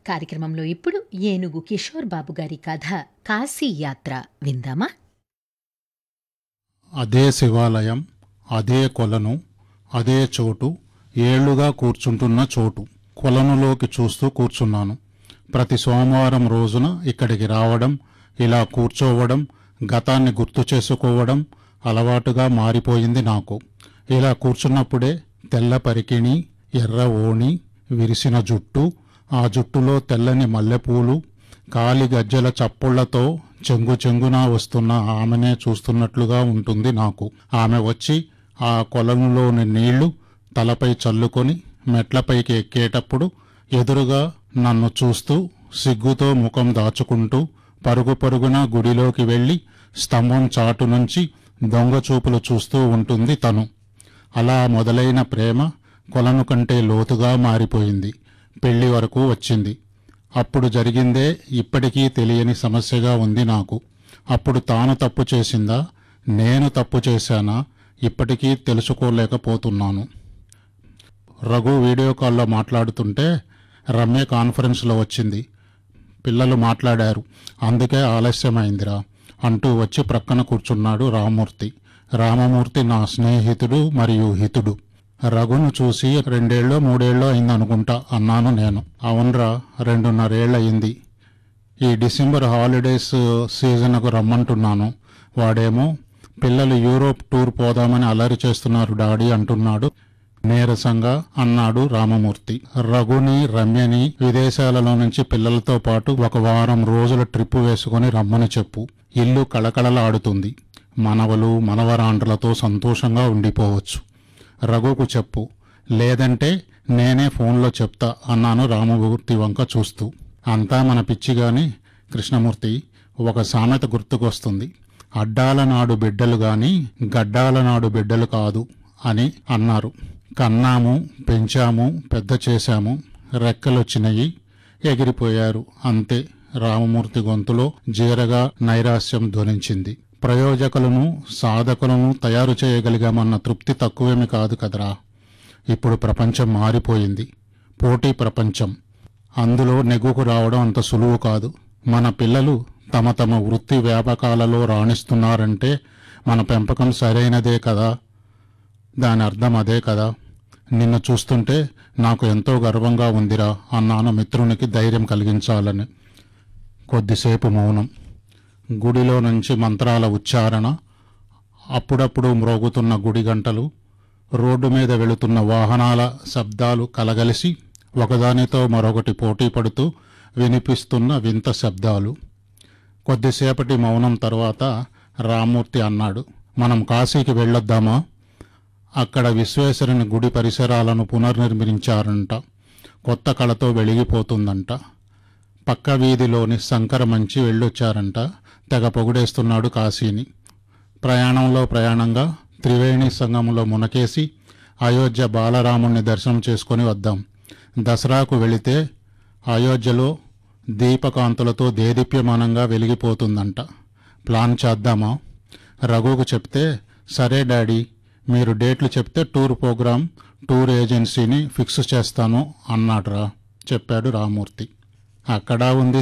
కార్యక్రమంలో ఇప్పుడు ఏనుగు కిషోర్ బాబు గారి కథ కాశీ యాత్ర విందామా అదే శివాలయం అదే కొలను అదే చోటు ఏళ్లుగా కూర్చుంటున్న చోటు కొలనులోకి చూస్తూ కూర్చున్నాను ప్రతి సోమవారం రోజున ఇక్కడికి రావడం ఇలా కూర్చోవడం గతాన్ని గుర్తు చేసుకోవడం అలవాటుగా మారిపోయింది నాకు ఇలా కూర్చున్నప్పుడే తెల్ల పరికిణి ఎర్ర ఓణి విరిసిన జుట్టు ఆ జుట్టులో తెల్లని మల్లెపూలు కాలి గజ్జల చప్పుళ్లతో చెంగు చెంగున వస్తున్న ఆమెనే చూస్తున్నట్లుగా ఉంటుంది నాకు ఆమె వచ్చి ఆ కొలనులోని నీళ్లు తలపై చల్లుకొని మెట్లపైకి ఎక్కేటప్పుడు ఎదురుగా నన్ను చూస్తూ సిగ్గుతో ముఖం దాచుకుంటూ పరుగు పరుగున గుడిలోకి వెళ్ళి స్తంభం చాటు నుంచి దొంగ చూపులు చూస్తూ ఉంటుంది తను అలా మొదలైన ప్రేమ కొలను కంటే లోతుగా మారిపోయింది పెళ్లి వరకు వచ్చింది అప్పుడు జరిగిందే ఇప్పటికీ తెలియని సమస్యగా ఉంది నాకు అప్పుడు తాను తప్పు చేసిందా నేను తప్పు చేశానా ఇప్పటికీ తెలుసుకోలేకపోతున్నాను రఘు వీడియో కాల్లో మాట్లాడుతుంటే రమ్య కాన్ఫరెన్స్లో వచ్చింది పిల్లలు మాట్లాడారు అందుకే ఆలస్యమైందిరా అంటూ వచ్చి ప్రక్కన కూర్చున్నాడు రామమూర్తి రామమూర్తి నా స్నేహితుడు మరియు హితుడు రఘును చూసి రెండేళ్ళో మూడేళ్ళో అయిందనుకుంటా అన్నాను నేను అవునరా రెండున్నరేళ్ళు అయింది ఈ డిసెంబర్ హాలిడేస్ సీజన్కు రమ్మంటున్నాను వాడేమో పిల్లలు యూరోప్ టూర్ పోదామని అల్లరి చేస్తున్నారు డాడీ అంటున్నాడు నీరసంగా అన్నాడు రామమూర్తి రఘుని రమ్యని విదేశాలలో నుంచి పిల్లలతో పాటు ఒక వారం రోజుల ట్రిప్ వేసుకొని రమ్మని చెప్పు ఇల్లు కళకళలాడుతుంది మనవలు మనవరాండ్రలతో సంతోషంగా ఉండిపోవచ్చు రఘుకు చెప్పు లేదంటే నేనే ఫోన్లో చెప్తా అన్నాను రామమూర్తి వంక చూస్తూ అంతా మన పిచ్చిగాని కృష్ణమూర్తి ఒక సామెత గుర్తుకొస్తుంది అడ్డాల నాడు బిడ్డలు గాని గడ్డాల నాడు బిడ్డలు కాదు అని అన్నారు కన్నాము పెంచాము పెద్ద చేశాము రెక్కలొచ్చినాయి ఎగిరిపోయారు అంతే రామమూర్తి గొంతులో జీరగా నైరాస్యం ధ్వనించింది ప్రయోజకులను సాధకులను తయారు చేయగలిగామన్న తృప్తి తక్కువేమి కాదు కదరా ఇప్పుడు ప్రపంచం మారిపోయింది పోటీ ప్రపంచం అందులో నెగ్గుకు రావడం అంత సులువు కాదు మన పిల్లలు తమ తమ వృత్తి వ్యాపకాలలో రాణిస్తున్నారంటే మన పెంపకం సరైనదే కదా దాని అర్థం అదే కదా నిన్ను చూస్తుంటే నాకు ఎంతో గర్వంగా ఉందిరా అన్నాను మిత్రునికి ధైర్యం కలిగించాలని కొద్దిసేపు మౌనం గుడిలో నుంచి మంత్రాల ఉచ్చారణ అప్పుడప్పుడు మ్రోగుతున్న గుడి గంటలు రోడ్డు మీద వెళుతున్న వాహనాల శబ్దాలు కలగలిసి ఒకదానితో మరొకటి పోటీ పడుతూ వినిపిస్తున్న వింత శబ్దాలు కొద్దిసేపటి మౌనం తర్వాత రామ్మూర్తి అన్నాడు మనం కాశీకి వెళ్ళొద్దామా అక్కడ విశ్వేశ్వరుని గుడి పరిసరాలను పునర్నిర్మించారంట కొత్త కళతో వెలిగిపోతుందంట పక్క వీధిలోని శంకర మంచి వెళ్ళొచ్చారంట తెగ పొగిడేస్తున్నాడు కాశీని ప్రయాణంలో ప్రయాణంగా త్రివేణి సంగంలో మునకేసి అయోధ్య బాలరాముణ్ణి దర్శనం చేసుకొని వద్దాం దసరాకు వెళితే అయోధ్యలో దీపకాంతులతో దేదీప్యమానంగా వెలిగిపోతుందంట ప్లాన్ చేద్దామా రఘుకు చెప్తే సరే డాడీ మీరు డేట్లు చెప్తే టూర్ ప్రోగ్రాం టూర్ ఏజెన్సీని ఫిక్స్ చేస్తాను అన్నాడురా చెప్పాడు రామూర్తి అక్కడ ఉంది